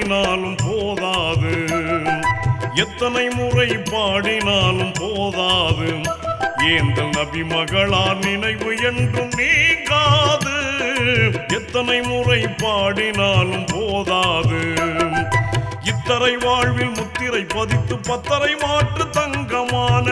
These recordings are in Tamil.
பாடினாலும் போதாது எத்தனை முறை பாடினாலும் போதாது ஏந்தல் நபி மகளார் நினைவு என்றும் நீங்காது எத்தனை முறை பாடினாலும் போதாது இத்தரை வாழ்வில் முத்திரை பதித்து பத்தரை மாற்று தங்கமான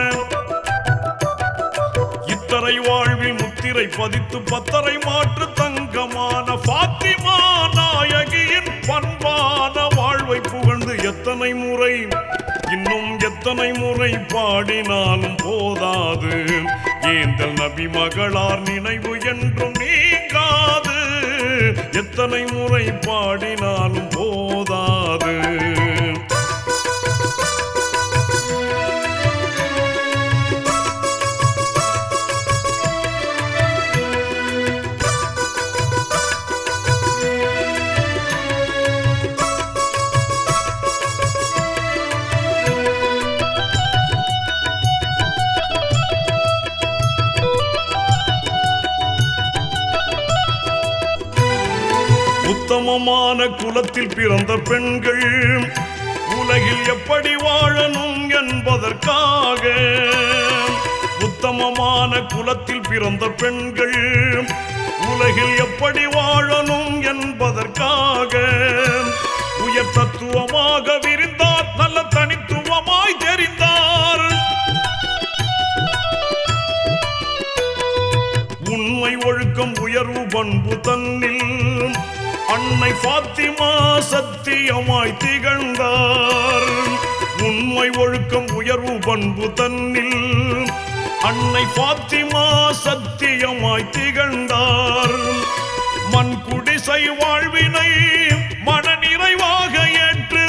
இத்தரை வாழ்வில் முத்திரை பதித்து பத்தரை மாற்று தங்கமான பாத்திமா நாயகியின் பண்பான வாழ்வை புகழ்ந்து எத்தனை முறை இன்னும் எத்தனை முறை பாடினாலும் போதாது ஏந்தல் நபி மகளார் நினைவு என்றும் நீங்காது எத்தனை முறை பாடினாலும் போதாது உத்தமமான குலத்தில் பிறந்த பெண்கள் உலகில் எப்படி வாழணும் என்பதற்காக உத்தமமான குலத்தில் பிறந்த பெண்கள் உலகில் எப்படி வாழணும் என்பதற்காக உயர் தத்துவமாக விரிந்தார் நல்ல தனித்துவமாய் தெரிந்தார் உண்மை ஒழுக்கம் உயர்வு பண்பு தன்னில் அன்னை பாத்திமா சத்தியமாய் திகழ்ந்தார் உண்மை ஒழுக்கம் உயர்வு பண்பு தன்னில் அன்னை பாத்திமா சத்தியமாய் திகழ்ந்தார் மண் குடிசை வாழ்வினை மன நிறைவாக ஏற்று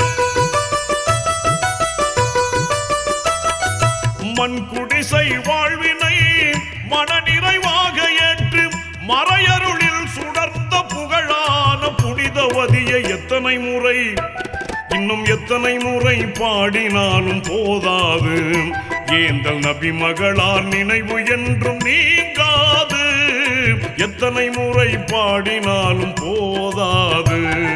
மண் குடிசை வாழ்வினை மன நிறைவாக ஏற்று மறையருளில் சுடர்ந்த புகழான புனிதவதியை எத்தனை முறை இன்னும் எத்தனை முறை பாடினாலும் போதாது ஏந்தல் நபி மகளார் நினைவு என்றும் நீங்காது எத்தனை முறை பாடினாலும் போதாது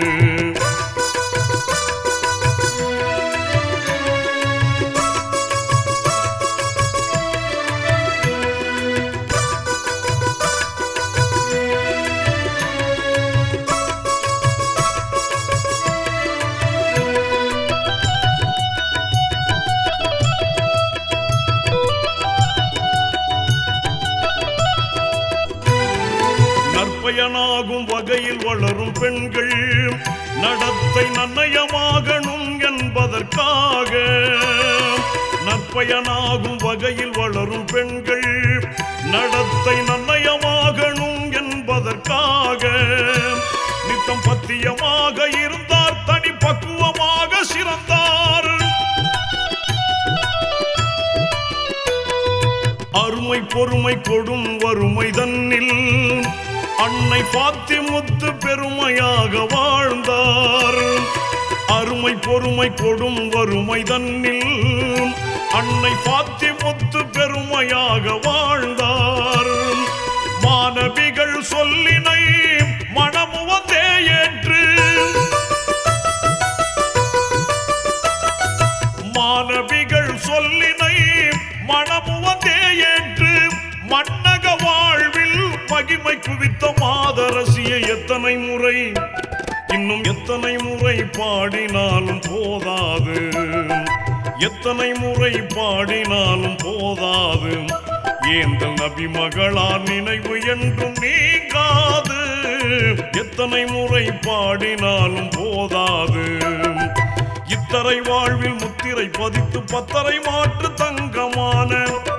நற்பயனாகும் வகையில் வளரும் பெண்கள் நடத்தை நன்னயமாகணும் என்பதற்காக நற்பயனாகும் வகையில் வளரும் பெண்கள் நடத்தை நன்னயமாகணும் என்பதற்காக நித்தம் பத்தியமாக இருந்தார் தனி பக்குவமாக சிறந்தார் அருமை பொறுமை கொடும் வறுமை தன்னில் அன்னை பாத்தி முத்து பெருமையாக வாழ்ந்தார் அருமை பொறுமை கொடும் வறுமை தன்னில் அன்னை பாத்தி முத்து பெருமையாக வாழ்ந்தார் மாணவிகள் சொல்லினை மனமுவந்தே ஏற்று மாணவிகள் சொல்லினை மனமுவந்தே ஏற்று மன்னக வாழ்வில் மகிமை குவித்த மாதரசியை எத்தனை முறை இன்னும் எத்தனை முறை பாடினாலும் போதாது எத்தனை முறை பாடினாலும் போதாது ஏந்தல் நபி மகளார் நினைவு என்றும் நீங்காது எத்தனை முறை பாடினாலும் போதாது இத்தரை வாழ்வில் முத்திரை பதித்து பத்தரை மாற்று தங்கமான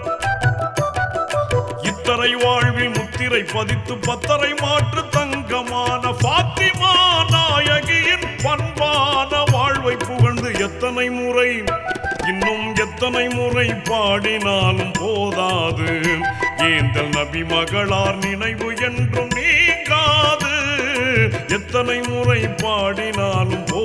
இத்தரை வாழ்வில் முத்திரை பதித்து பத்தரை மாற்று தங்கமான பாத்திமா நாயகியின் பண்பான வாழ்வை புகழ்ந்து எத்தனை முறை இன்னும் எத்தனை முறை பாடினாலும் போதாது ஏந்தல் நபி மகளார் நினைவு என்றும் நீங்காது எத்தனை முறை பாடினாலும்